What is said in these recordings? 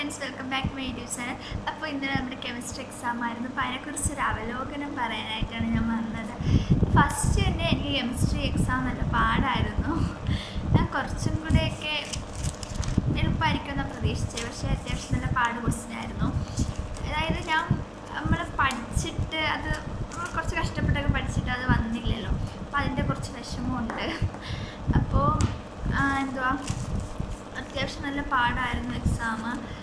friends welcome back to my YouTube channel അപ്പോൾ ഇന്നലെ നമ്മുടെ കെമിസ്ട്രി എക്സാം ആയിരുന്നു അപ്പോൾ അതിനെക്കുറിച്ച് ഒരു അവലോകനം പറയാനായിട്ടാണ് ഞാൻ വന്നത് ഫസ്റ്റ് തന്നെ എനിക്ക് കെമിസ്ട്രി എക്സാം നല്ല പാടായിരുന്നു ഞാൻ കുറച്ചും കൂടെയൊക്കെ എളുപ്പമായിരിക്കുമെന്ന് പ്രതീക്ഷിച്ചത് പക്ഷേ അത്യാവശ്യം നല്ല പാട് ക്വസ്റ്റ്യൻ ആയിരുന്നു അതായത് ഞാൻ നമ്മൾ പഠിച്ചിട്ട് അത് നമ്മൾ കുറച്ച് കഷ്ടപ്പെട്ടൊക്കെ പഠിച്ചിട്ട് അത് വന്നില്ലല്ലോ അപ്പോൾ അതിൻ്റെ കുറച്ച് വിഷമമുണ്ട് അപ്പോൾ എന്തുവാ അത്യാവശ്യം നല്ല പാടായിരുന്നു എക്സാം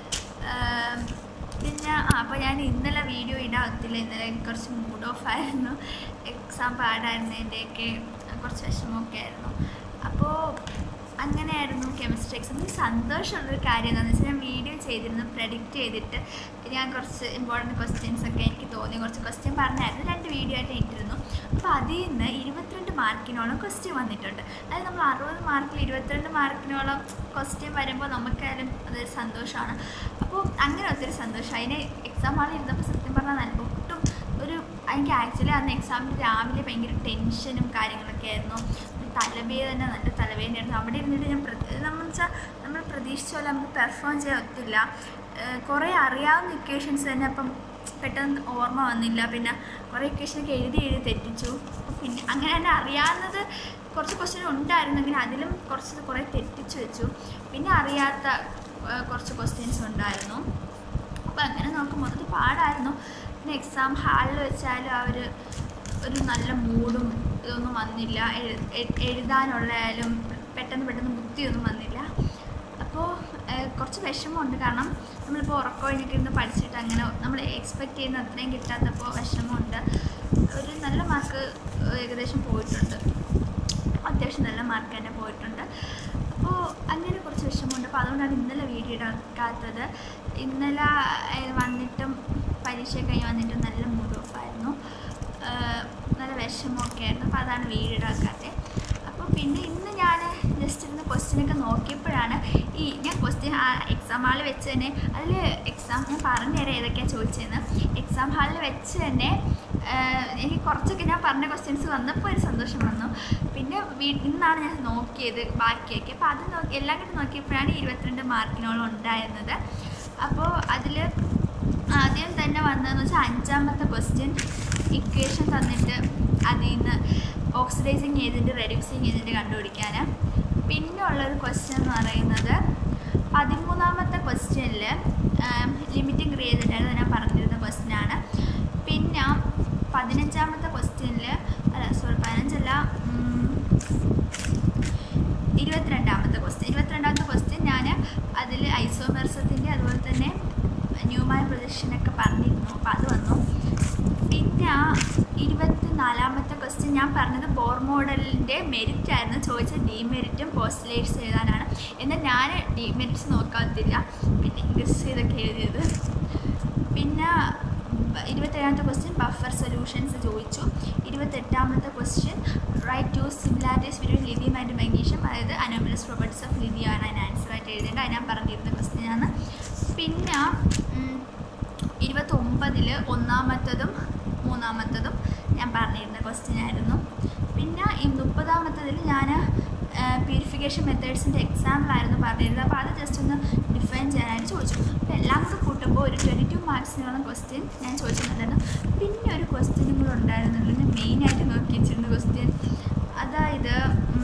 പിന്നെ ആ അപ്പോൾ ഞാൻ ഇന്നലെ വീഡിയോ ഇടാത്തില്ല ഇന്നലെ കുറച്ച് മൂഡ് ഓഫ് ആയിരുന്നു എക്സാം പാടായിരുന്നതിൻ്റെയൊക്കെ കുറച്ച് വിഷമമൊക്കെ ആയിരുന്നു അപ്പോൾ അങ്ങനെയായിരുന്നു കെമിസ്ട്രി എക്സാം എനിക്ക് സന്തോഷമുള്ളൊരു കാര്യം എന്താണെന്ന് വെച്ചാൽ ഞാൻ വീഡിയോ ചെയ്തിരുന്നു പ്രഡിക്റ്റ് ചെയ്തിട്ട് ഞാൻ കുറച്ച് ഇമ്പോർട്ടൻറ്റ് ക്വസ്റ്റ്യൻസ് ഒക്കെ എനിക്ക് തോന്നി കുറച്ച് ക്വസ്റ്റ്യൻ പറഞ്ഞായിരുന്നു രണ്ട് വീഡിയോ ആയിട്ട് ഇട്ടിരുന്നു അപ്പോൾ അതിൽ നിന്ന് ഇരുപത്തിരണ്ട് മാർക്കിനോളം ക്വസ്റ്റ്യൻ വന്നിട്ടുണ്ട് അതായത് നമ്മൾ അറുപത് മാർക്കിൽ ഇരുപത്തിരണ്ട് മാർക്കിനോളം ക്വസ്റ്റ്യൻ വരുമ്പോൾ നമുക്കായാലും അതൊരു സന്തോഷമാണ് അപ്പോൾ അങ്ങനെ ഒത്തിരി സന്തോഷം അതിന് എക്സാം ഹാളിൽ ഇരുന്നപ്പോൾ സത്യം പറഞ്ഞാൽ നല്ല ഒട്ടും ഒരു എനിക്ക് ആക്ച്വലി അന്ന് എക്സാമിന് രാവിലെ ഭയങ്കര ടെൻഷനും കാര്യങ്ങളൊക്കെ ആയിരുന്നു തലവേദന നല്ല തലവേദനയായിരുന്നു അവിടെ ഇരുന്നിട്ട് ഞാൻ നമ്മൾ വെച്ചാൽ നമ്മൾ പ്രതീക്ഷിച്ച പോലെ നമുക്ക് പെർഫോം ചെയ്യാൻ ഒത്തില്ല കുറേ അറിയാവുന്ന ഇക്വേഷൻസ് തന്നെ അപ്പം പെട്ടെന്ന് ഓർമ്മ വന്നില്ല പിന്നെ കുറേ ഇക്വേഷനൊക്കെ എഴുതി എഴുതി തെറ്റിച്ചു പിന്നെ അങ്ങനെ തന്നെ അറിയാവുന്നത് കുറച്ച് ക്വസ്റ്റ്യൻ ഉണ്ടായിരുന്നെങ്കിൽ അതിലും കുറച്ച് കുറേ തെറ്റിച്ച് വെച്ചു പിന്നെ അറിയാത്ത കുറച്ച് ക്വസ്റ്റ്യൻസ് ഉണ്ടായിരുന്നു അപ്പോൾ അങ്ങനെ നോക്കുമ്പോൾ മൊത്തത്തിൽ പാടായിരുന്നു പിന്നെ എക്സാം ഹാളിൽ വെച്ചാലും ആ ഒരു ഒരു നല്ല മൂഡും ഇതൊന്നും വന്നില്ല എഴുതാനുള്ളയാലും പെട്ടെന്ന് പെട്ടെന്ന് ബുദ്ധിയൊന്നും വന്നില്ല അപ്പോൾ കുറച്ച് വിഷമമുണ്ട് കാരണം നമ്മളിപ്പോൾ ഉറക്കമൊഴിഞ്ഞൊക്കെ ഇരുന്ന് പഠിച്ചിട്ട് അങ്ങനെ നമ്മൾ എക്സ്പെക്റ്റ് ചെയ്യുന്ന അത്രയും കിട്ടാത്തപ്പോൾ വിഷമമുണ്ട് ഒരു നല്ല മാർക്ക് ഏകദേശം പോയിട്ടുണ്ട് അത്യാവശ്യം നല്ല മാർക്ക് തന്നെ പോയിട്ടുണ്ട് അപ്പോൾ അങ്ങനെ കുറച്ച് വിഷമമുണ്ട് അപ്പോൾ അതുകൊണ്ടാണ് ഇന്നലെ വീഡിയോ ഇടാക്കാത്തത് ഇന്നലെ വന്നിട്ടും പരീക്ഷ കഴിഞ്ഞ് വന്നിട്ടും നല്ല മൂഡ് ഓഫ് ആയിരുന്നു നല്ല വിഷമമൊക്കെ ആയിരുന്നു അപ്പോൾ അതാണ് വീഡിയോ ഇടാക്കാത്തത് അപ്പോൾ പിന്നെ ഇന്ന് ഞാൻ ജസ്റ്റ് ഇരുന്ന് ക്വസ്റ്റ്യനൊക്കെ നോക്കിയപ്പോഴാണ് ഈ ഞാൻ ക്വസ്റ്റ്യൻ ആ എക്സാം ഹാളിൽ വെച്ച് തന്നെ അതിൽ എക്സാം ഞാൻ പറഞ്ഞുതരാം ഏതൊക്കെയാണ് ചോദിച്ചതെന്ന് എക്സാം ഹാളിൽ വെച്ച് തന്നെ എനിക്ക് കുറച്ചൊക്കെ ഞാൻ പറഞ്ഞ ക്വസ്റ്റ്യൻസ് വന്നപ്പോൾ ഒരു സന്തോഷം വന്നു പിന്നെ വീ ഇന്നാണ് ഞാൻ നോക്കിയത് ബാക്കിയൊക്കെ അപ്പോൾ അത് നോക്കി എല്ലാം കൂടി നോക്കിയപ്പോഴാണ് ഇരുപത്തിരണ്ട് മാർക്കിനോളം ഉണ്ടായിരുന്നത് അപ്പോൾ അതിൽ ആദ്യം തന്നെ വന്നതെന്ന് വെച്ചാൽ അഞ്ചാമത്തെ ക്വസ്റ്റ്യൻ ഇക്വേഷൻ തന്നിട്ട് അതിൽ നിന്ന് ഓക്സിഡൈസിങ് ഏജൻറ്റ് റെഡ്യൂസിങ് ഏജൻറ്റ് കണ്ടുപിടിക്കാൻ പിന്നെ ഉള്ളൊരു ക്വസ്റ്റ്യൻ എന്ന് പറയുന്നത് പതിമൂന്നാമത്തെ ക്വസ്റ്റ്യനിൽ ലിമിറ്റിംഗ് റിയേജൻ്റ് ആയിരുന്നു ഞാൻ പറഞ്ഞിരുന്ന ക്വസ്റ്റ്യനാണ് പിന്നെ പതിനഞ്ചാമത്തെ ക്വസ്റ്റ്യനിൽ അല്ല സോറി പതിനഞ്ചല്ല ഇരുപത്തിരണ്ടാമത്തെ ക്വസ്റ്റ്യൻ ഇരുപത്തിരണ്ടാമത്തെ ക്വസ്റ്റ്യൻ ഞാൻ അതിൽ ഐസോമെർസത്തിൻ്റെ അതുപോലെ തന്നെ ന്യൂമാൻ പ്രൊജക്ഷനൊക്കെ പറഞ്ഞിരുന്നു അപ്പോൾ അത് വന്നു പിന്നെ ഇരുപത്തി നാലാമത്തെ ക്വസ്റ്റ്യൻ ഞാൻ പറഞ്ഞത് ബോർ മോഡലിൻ്റെ മെരിറ്റ് ആയിരുന്നു ചോദിച്ച ഡിമെരിറ്റും പോസ്റ്റ്ലേറ്റ്സ് എഴുതാനാണ് എന്നാൽ ഞാൻ ഡിമെരിറ്റ്സ് നോക്കാത്തില്ല പിന്നെ ഇംഗ്ലീഷ് ഇതൊക്കെ എഴുതിയത് പിന്നെ ഇരുപത്തേഴാമത്തെ ക്വസ്റ്റ്യൻ ബഫർ സൊല്യൂഷൻസ് ചോദിച്ചു ഇരുപത്തെട്ടാമത്തെ question write two similarities between lithium and magnesium അതായത് അനോമലസ് പ്രോപ്പർട്ടീസ് ഓഫ് ലിഥിയം ആണ് അതിന് ആൻസറായിട്ട് എഴുതേണ്ടത് അത് ഞാൻ പറഞ്ഞിരുന്ന ക്വസ്റ്റ്യനാണ് പിന്നെ ഇരുപത്തൊമ്പതിൽ ഒന്നാമത്തതും മൂന്നാമത്തതും ഞാൻ പറഞ്ഞിരുന്ന ക്വസ്റ്റ്യൻ ആയിരുന്നു പിന്നെ ഈ മുപ്പതാമത്തതിൽ ഞാൻ പ്യൂരിഫിക്കേഷൻ മെത്തേഡ്സിൻ്റെ എക്സാമ്പിളായിരുന്നു പറഞ്ഞിരുന്നത് അപ്പോൾ അത് ജസ്റ്റ് ഒന്ന് ഡിഫൈൻ ചെയ്യാനായിട്ട് ചോദിച്ചു അപ്പോൾ എല്ലാം കൂടെ കൂട്ടുമ്പോൾ ഒരു ട്വൻറ്റി ടു മാർക്സിനുള്ള ക്വസ്റ്റ്യൻ ഞാൻ ചോദിച്ചിട്ടുണ്ടായിരുന്നു പിന്നെ ഒരു ക്വസ്റ്റ്യനും കൂടെ ഉണ്ടായിരുന്നുള്ളൂ ഞാൻ മെയിനായിട്ട് നോക്കി വെച്ചിരുന്ന ക്വസ്റ്റ്യൻ അതായത്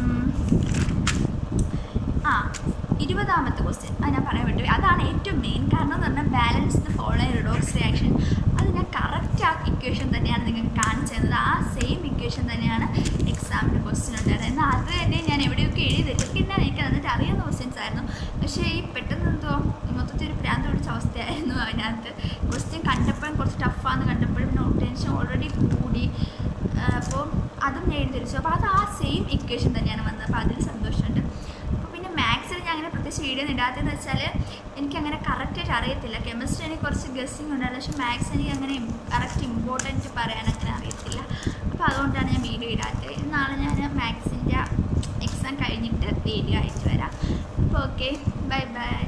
ആ ഇരുപതാമത്തെ ക്വസ്റ്റ്യൻ അത് ഞാൻ പറയാൻ പറ്റും അതാണ് ഏറ്റവും മെയിൻ കാരണം എന്ന് പറഞ്ഞാൽ balance the follow redox reaction അത് ഞാൻ കറക്റ്റ് ആ ഇക്വേഷൻ തന്നെയാണ് നിങ്ങൾക്ക് കാണിച്ചു തന്നത് ആ സെയിം ഇക്വേഷൻ തന്നെയാണ് എക്സാമിൻ്റെ ക്വസ്റ്റ്യൻ ഉണ്ടായിരുന്നത് എന്നാൽ അത് തന്നെ ഞാൻ എവിടെയൊക്കെ എഴുതി പിന്നെ എനിക്ക് എന്നിട്ട് അറിയാവുന്ന ക്വസ്റ്റ്യൻസ് ആയിരുന്നു പക്ഷേ ഈ പെട്ടെന്ന് എന്തോ മൊത്തത്തിൽ ഒരു ഭ്രാന്ത് പിടിച്ച അവസ്ഥയായിരുന്നു അതിനകത്ത് ക്വസ്റ്റ്യൻ കണ്ടപ്പോഴും കുറച്ച് ടഫാന്ന് കണ്ടപ്പോഴും പിന്നെ ടെൻഷൻ ഓൾറെഡി കൂടി അപ്പോൾ അതും ഞാൻ എഴുതി തിരിച്ചു അപ്പോൾ അത് ആ സെയിം ഇക്വേഷൻ തന്നെയാണ് വന്നത് അപ്പോൾ അതിൽ സന്തോഷമുണ്ട് അപ്പോൾ പിന്നെ മാത്സിൽ ഞാൻ അങ്ങനെ പ്രത്യേകിച്ച് വീഡിയോ ഇടാത്തതെന്ന് വെച്ചാൽ എനിക്കങ്ങനെ കറക്റ്റായിട്ട് അറിയത്തില്ല കെമിസ്ട്രി എനിക്ക് കുറച്ച് ഗസ്സിങ് ഉണ്ടായിരുന്നു പക്ഷേ മാത്സ് എനിക്ക് അങ്ങനെ കറക്റ്റ് ഇമ്പോർട്ടൻറ്റ് പറയാൻ അങ്ങനെ അറിയത്തില്ല അപ്പോൾ അതുകൊണ്ടാണ് ഞാൻ വീഡിയോ ഇടാത്തത് നാളെ ഞാൻ മാത്സിൻ്റെ എക്സാം കഴിഞ്ഞിട്ട് വീഡിയോ അയച്ചു വരാം അപ്പോൾ ഓക്കെ ബൈ ബൈ